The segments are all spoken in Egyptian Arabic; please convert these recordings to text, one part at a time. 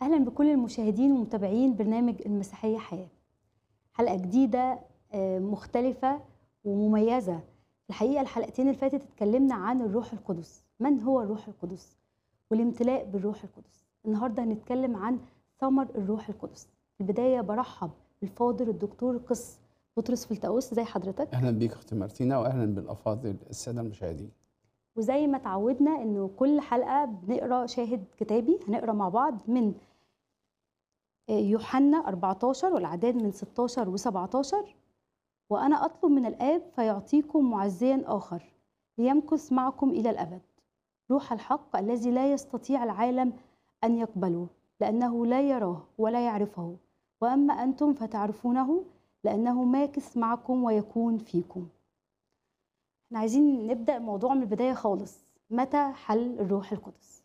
أهلا بكل المشاهدين ومتابعين برنامج المسيحية حياة حلقة جديدة آه، مختلفة ومميزة في الحقيقة الحلقتين اللي فاتت اتكلمنا عن الروح القدس من هو الروح القدس والامتلاء بالروح القدس النهاردة هنتكلم عن ثمر الروح القدس في البداية برحب بالفاضل الدكتور قس بطرس فلتأوس زي حضرتك اهلا بيك اختي مارتينا واهلا بالافاضل الساده المشاهدين وزي ما تعودنا انه كل حلقه بنقرا شاهد كتابي هنقرا مع بعض من يوحنا 14 والاعداد من 16 و17 وانا اطلب من الاب فيعطيكم معزيا اخر ليمكث معكم الى الابد روح الحق الذي لا يستطيع العالم ان يقبله لانه لا يراه ولا يعرفه واما انتم فتعرفونه لانه ماكث معكم ويكون فيكم احنا عايزين نبدا الموضوع من البدايه خالص متى حل الروح القدس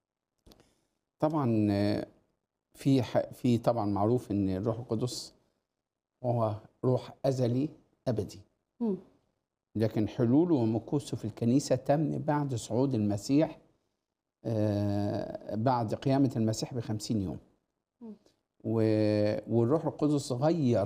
طبعا آه، في ح- في طبعا معروف ان الروح القدس هو روح ازلي ابدي مم. لكن حلوله ومكوسه في الكنيسه تم بعد صعود المسيح آه، بعد قيامه المسيح بخمسين يوم مم. و- والروح القدس غير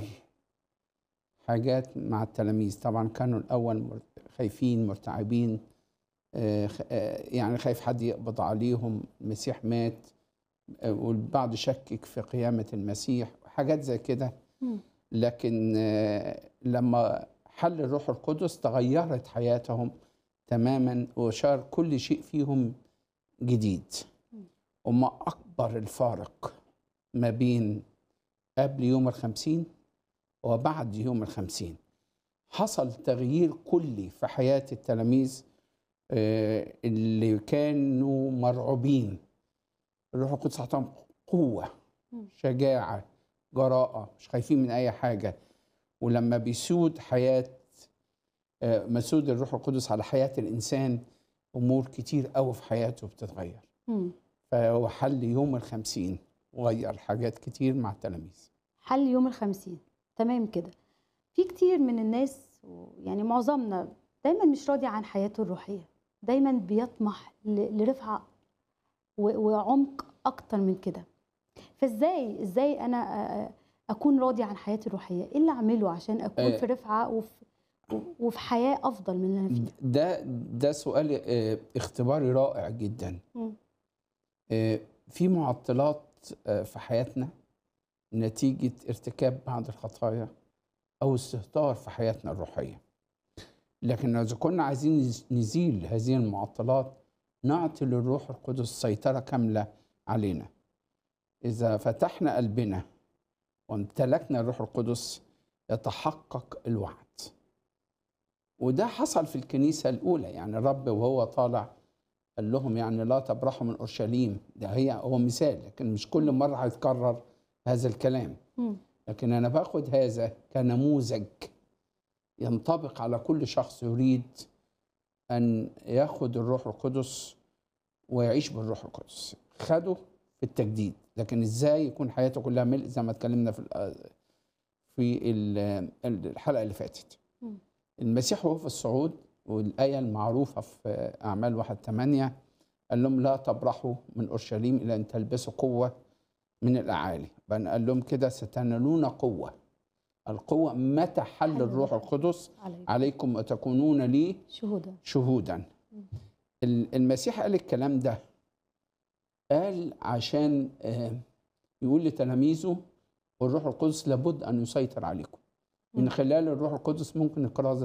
حاجات مع التلاميذ طبعا كانوا الاول مر- خايفين مرتعبين آه، خ- آه، يعني خايف حد يقبض عليهم المسيح مات آه، والبعض شكك في قيامة المسيح حاجات زي كده مم. لكن آه، لما حل الروح القدس تغيرت حياتهم تماما وصار كل شيء فيهم جديد مم. وما أكبر الفارق ما بين قبل يوم الخمسين وبعد يوم الخمسين حصل تغيير كلي في حياة التلاميذ آه، اللي كانوا مرعوبين الروح القدس أعطاهم قوة مم. شجاعة جراءة مش خايفين من أي حاجة ولما بيسود حياة آه، مسود الروح القدس على حياة الإنسان أمور كتير قوي في حياته بتتغير مم. فهو حل يوم الخمسين وغير حاجات كتير مع التلاميذ حل يوم الخمسين تمام كده في كتير من الناس و- يعني معظمنا دايما مش راضي عن حياته الروحيه دايما بيطمح ل- لرفعه و- وعمق اكتر من كده فازاي ازاي انا أ- أ- اكون راضي عن حياتي الروحيه ايه اللي اعمله عشان اكون آه. في رفعه وفي وفي حياه افضل من اللي انا فيها ده ده سؤال آه، اختباري رائع جدا مم. آه، في معطلات آه، في حياتنا نتيجة ارتكاب بعض الخطايا أو استهتار في حياتنا الروحية لكن إذا كنا عايزين نز- نزيل هذه المعطلات نعطي للروح القدس سيطرة كاملة علينا إذا فتحنا قلبنا وامتلكنا الروح القدس يتحقق الوعد وده حصل في الكنيسة الأولى يعني الرب وهو طالع قال لهم يعني لا تبرحوا من أورشليم ده هي هو مثال لكن مش كل مرة هيتكرر هذا الكلام مم. لكن أنا باخد هذا كنموذج ينطبق على كل شخص يريد أن ياخد الروح القدس ويعيش بالروح القدس خده في التجديد لكن ازاي يكون حياته كلها ملء زي ما اتكلمنا في ال- في ال- الحلقه اللي فاتت مم. المسيح وهو في الصعود والآية المعروفة في أعمال واحد ثمانية قال لهم لا تبرحوا من أورشليم إلى أن تلبسوا قوة من الأعالي بل قال لهم كده ستنالون قوة القوة متى حل حل الروح الروح. القدس عليك عليكم وتكونون لي شهودا شهودا ال- المسيح قال الكلام ده قال عشان آه، يقول لتلاميذه الروح القدس لابد أن يسيطر عليكم من مم. خلال الروح القدس ممكن الكرازة